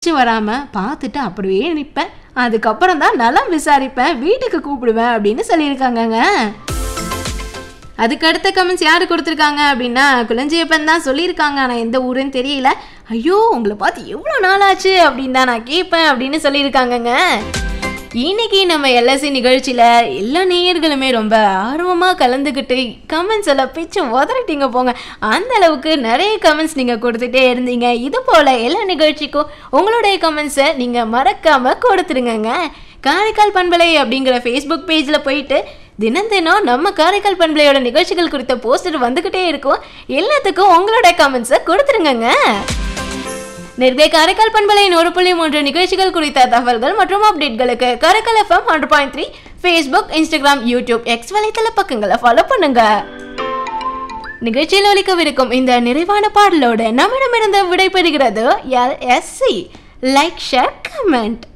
ச்சு வராம பார்த்துட்டு அப்படியே நிற்பேன் அதுக்கப்புறம் தான் நலம் விசாரிப்பேன் வீட்டுக்கு கூப்பிடுவேன் அப்படின்னு சொல்லியிருக்காங்கங்க அதுக்கு அடுத்த கமெண்ட்ஸ் யார் கொடுத்துருக்காங்க அப்படின்னா குளஞ்சியப்பன் தான் சொல்லியிருக்காங்க ஆனால் எந்த ஊருன்னு தெரியல ஐயோ உங்களை பார்த்து எவ்வளோ நாளாச்சு அப்படின்னு தான் நான் கேட்பேன் அப்படின்னு சொல்லியிருக்காங்கங்க இன்னைக்கு நம்ம எல்எஸ்சி நிகழ்ச்சியில் எல்லா நேயர்களுமே ரொம்ப ஆர்வமாக கலந்துக்கிட்டு கமெண்ட்ஸ் எல்லாம் பிச்சு உதறிட்டீங்க போங்க அந்த அளவுக்கு நிறைய கமெண்ட்ஸ் நீங்கள் கொடுத்துட்டே இருந்தீங்க இது போல் எல்லா நிகழ்ச்சிக்கும் உங்களுடைய கமெண்ட்ஸை நீங்கள் மறக்காமல் கொடுத்துருங்கங்க காரைக்கால் பண்பலை அப்படிங்கிற ஃபேஸ்புக் பேஜில் போயிட்டு தினம் தினம் நம்ம காரைக்கால் பண்பலையோட நிகழ்ச்சிகள் குறித்த போஸ்டர் வந்துக்கிட்டே இருக்கும் எல்லாத்துக்கும் உங்களோட கமெண்ட்ஸை கொடுத்துருங்கங்க நெருங்கிய காரைக்கால் பண்பலையின் ஒரு புள்ளி மூன்று நிகழ்ச்சிகள் குறித்த தகவல்கள் மற்றும் அப்டேட்களுக்கு Karaikal FM hundred point three Facebook Instagram YouTube X வலைத்தள பக்கங்களை ஃபாலோ பண்ணுங்க நிகழ்ச்சியில் ஒலிக்கவிருக்கும் இந்த நிறைவான பாடலோடு நம்மிடமிருந்து விடைபெறுகிறது L S C like share comment